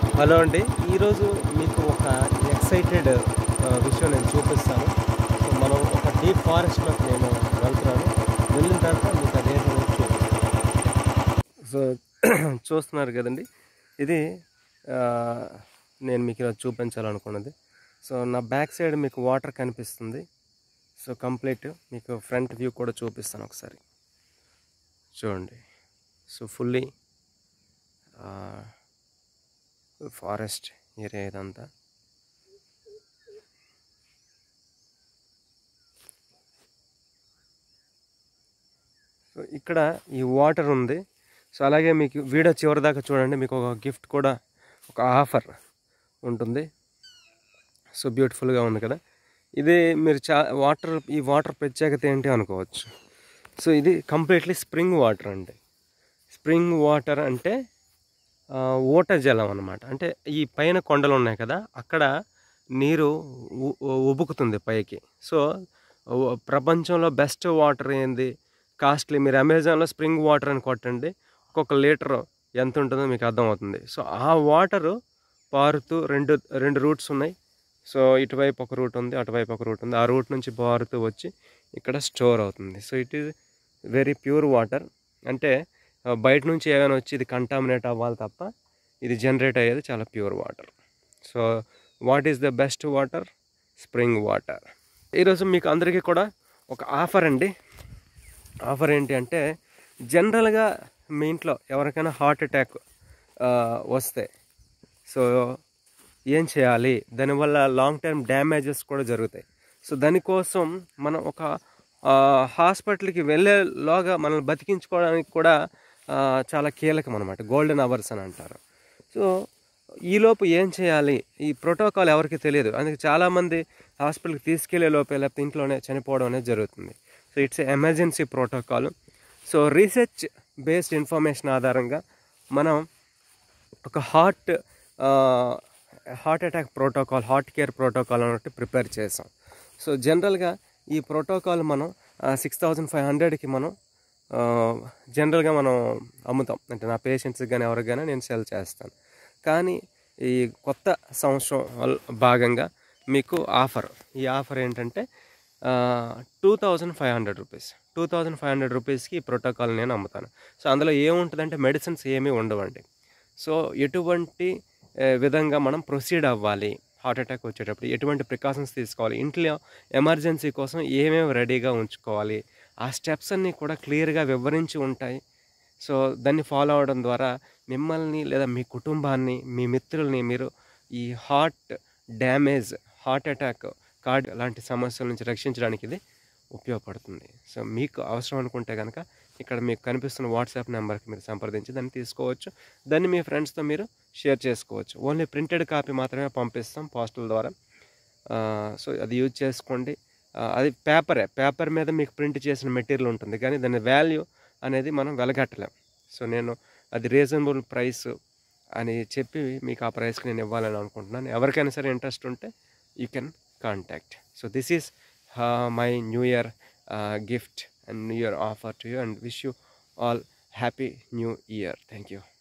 hello అండి ఈరోజు మీకు ఒక ఎక్సైటెడ్ విషయం నేను చూపిస్తాను సో మనం ఒక డీప్ ఫారెస్ట్లోకి నేను వెళ్తున్నాను వెళ్ళిన తర్వాత మీకు అదేంటో చూపిస్తాను సో చూస్తున్నారు కదండి ఇది ఆ, నేను మీకు ఈరోజు చూపించాలనుకున్నది సో నా బ్యాక్ సైడ్ మీకు వాటర్ కనిపిస్తుంది సో కంప్లీట్ మీకు ఫ్రంట్ వ్యూ కూడా చూపిస్తాను ఒకసారి చూడండి సో ఫుల్లీ ఫారెస్ట్ ఏరియా ఇదంతా సో ఇక్కడ ఈ వాటర్ ఉంది సో అలాగే మీకు వీడియో చివరి దాకా చూడండి మీకు ఒక గిఫ్ట్ కూడా ఒక ఆఫర్ ఉంటుంది సో బ్యూటిఫుల్గా ఉంది కదా ఇది మీరు చా వాటర్ ఈ వాటర్ ప్రత్యేకత ఏంటి అనుకోవచ్చు సో ఇది కంప్లీట్లీ స్ప్రింగ్ వాటర్ అండి స్ప్రింగ్ వాటర్ అంటే ఆ, ఊట జలం అన్నమాట అంటే ఈ పైన కొండలు ఉన్నాయి కదా అక్కడ నీరు ఉ- ఉబుకుతుంది పైకి సో ఉ- ప్రపంచంలో బెస్ట్ వాటర్ ఏంది కాస్ట్లీ మీరు అమెజాన్లో స్ప్రింగ్ వాటర్ అని కొట్టండి ఒక్కొక్క లీటర్ ఎంత ఉంటుందో మీకు అర్థమవుతుంది సో ఆ వాటరు పారుతూ రెండు రెండు రూట్స్ ఉన్నాయి సో ఇటువైపు ఒక రూట్ ఉంది అటువైపు ఒక రూట్ ఉంది ఆ రూట్ నుంచి పారుతూ వచ్చి ఇక్కడ స్టోర్ అవుతుంది so it is very pure water అంటే ఆ, బయట నుంచి ఏమైనా వచ్చి ఇది కంటామినేట్ అవ్వాలి తప్ప ఇది జనరేట్ అయ్యేది చాలా pure water so what is the best water spring water ఈరోజు మీకు అందరికీ కూడా ఒక ఆఫర్ అండి ఆఫర్ ఏంటి అంటే జనరల్గా మీ ఇంట్లో ఎవరికైనా హార్ట్ అటాక్ వస్తే సో ఏం చేయాలి దానివల్ల లాంగ్ టర్మ్ డ్యామేజెస్ కూడా జరుగుతాయి సో దానికోసం మనం ఒక ఆ, హాస్పిటల్కి వెళ్ళేలోగా మనల్ని బతికించుకోవడానికి కూడా ఆ, చాలా కీలకం అనమాట గోల్డెన్ అవర్స్ అని అంటారు సో ఈలోపు ఏం చేయాలి ఈ ప్రోటోకాల్ ఎవరికి తెలియదు అందుకే చాలామంది హాస్పిటల్కి తీసుకెళ్లే లోపే లేకపోతే ఇంట్లోనే చనిపోవడం అనేది జరుగుతుంది so it's emergency protocol so research based information ఆధారంగా మనం ఒక heart heart attack protocol heart care protocol అన్నట్టు ప్రిపేర్ చేసాం సో జనరల్గా ఈ ప్రోటోకాల్ మనం సిక్స్ థౌజండ్ ఫైవ్ హండ్రెడ్కి మనం ఆ, జనరల్గా మనం అమ్ముతాం అంటే నా పేషెంట్స్కి కానీ ఎవరికి కానీ నేను సెల్ చేస్తాను కానీ ఈ కొత్త సంవత్సరం వల్- భాగంగా మీకు ఆఫర్ ఈ ఆఫర్ ఏంటంటే two thousand five hundred rupees two thousand five hundred రూపీస్కి ఈ ప్రోటోకాల్ నేను అమ్ముతాను సో అందులో ఏముంటుందంటే మెడిసిన్స్ ఏమీ ఉండవండి సో ఎటువంటి ఏ, విధంగా మనం ప్రొసీడ్ అవ్వాలి హార్ట్ అటాక్ వచ్చేటప్పుడు ఎటువంటి ప్రికాషన్స్ తీసుకోవాలి ఇంట్లో ఎమర్జెన్సీ కోసం ఏమేమి రెడీగా ఉంచుకోవాలి ఆ స్టెప్స్ అన్నీ కూడా క్లియర్గా వివరించి ఉంటాయి సో దాన్ని ఫాలో అవడం ద్వారా మిమ్మల్ని లేదా మీ కుటుంబాన్ని మీ మిత్రుల్ని మీరు ఈ heart damage heart attack card లాంటి సమస్యల నుంచి రక్షించడానికి ఇది ఉపయోగపడుతుంది సో మీకు అవసరం అనుకుంటే కనుక ఇక్కడ మీకు కనిపిస్తున్న వాట్సాప్ నెంబర్కి మీరు సంప్రదించి దాన్ని తీసుకోవచ్చు దాన్ని మీ ఫ్రెండ్స్తో మీరు షేర్ చేసుకోవచ్చు ఓన్లీ ప్రింటెడ్ కాపీ మాత్రమే పంపిస్తాం పోస్టల్ ద్వారా ఆ, సో అది యూజ్ చేసుకోండి ఆ, అది పేపరే పేపర్ మీద మీకు ప్రింట్ చేసిన మెటీరియల్ ఉంటుంది కానీ దాని వాల్యూ అనేది మనం వెలగట్టలేం సో నేను అది రీజనబుల్ ప్రైస్ అని చెప్పి మీకు ఆ ప్రైస్కి నేను ఇవ్వాలని అనుకుంటున్నాను ఎవరికైనా సరే ఇంట్రెస్ట్ ఉంటే you can contact so this is my new year gift and new year offer to you and wish you all happy new year thank you